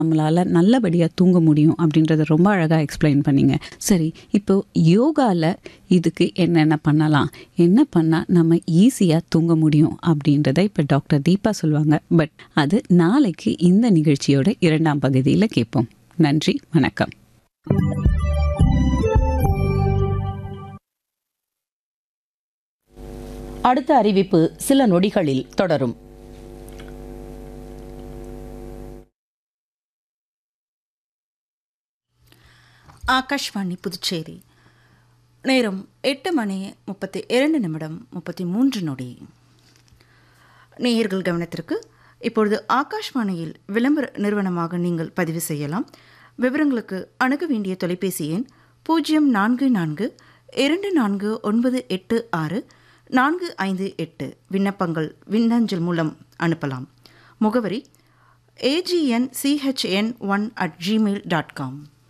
நம்மளால் நல்லபடியாக தூங்க முடியும் அப்படின்றத ரொம்ப அழகாக எக்ஸ்பிளைன் பண்ணீங்க சரி இப்போ யோகாவில் இதுக்கு என்னென்ன பண்ணலாம் என்ன பண்ணால் நம்ம ஈஸியாக தூங்க முடியும் அப்படின்றத இப்போ டாக்டர் தீபா சொல்லுவாங்க பட் அது நாளைக்கு இந்த நிகழ்ச்சியோட இரண்டாம் பகுதியில் கேட்போம் நன்றி வணக்கம் அடுத்த அறிவிப்பு சில நொடிகளில் தொடரும் ஆகாஷ்வாணி புதுச்சேரி நேரம் எட்டு மணி முப்பத்தி இரண்டு நிமிடம் முப்பத்தி மூன்று நொடி நேயர்கள் கவனத்திற்கு இப்பொழுது ஆகாஷ்வாணியில் விளம்பர நிறுவனமாக நீங்கள் பதிவு செய்யலாம் விவரங்களுக்கு அணுக வேண்டிய தொலைபேசி எண் பூஜ்ஜியம் நான்கு நான்கு இரண்டு நான்கு ஒன்பது எட்டு ஆறு நான்கு ஐந்து எட்டு விண்ணப்பங்கள் விண்ணஞ்சல் மூலம் அனுப்பலாம் முகவரி AGN CHN one at Gmail dot com